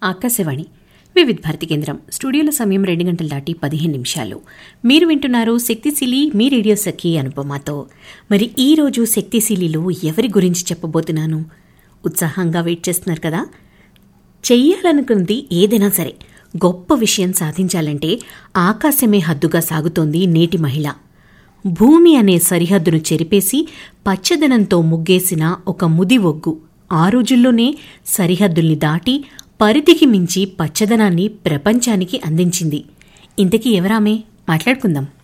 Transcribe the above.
ఆకాశవాణి వివిధ భారతి కేంద్రం స్టూడియోలో సమయం రెండు గంటలు దాటి పదిహేను నిమిషాలు మీరు వింటున్నారు శక్తిశీలి మీ రేడియో సఖి అనుపమాతో మరి ఈ రోజు శక్తిశీలిలో ఎవరి గురించి చెప్పబోతున్నాను ఉత్సాహంగా వెయిట్ చేస్తున్నారు కదా చెయ్యాలనుకున్నది ఏదైనా సరే గొప్ప విషయం సాధించాలంటే ఆకాశమే హద్దుగా సాగుతోంది నేటి మహిళ భూమి అనే సరిహద్దును చెరిపేసి పచ్చదనంతో ముగ్గేసిన ఒక ముది ఒగ్గు ఆ రోజుల్లోనే సరిహద్దుల్ని దాటి పరిధికి మించి పచ్చదనాన్ని ప్రపంచానికి అందించింది ఇంతకీ ఎవరామే మాట్లాడుకుందాం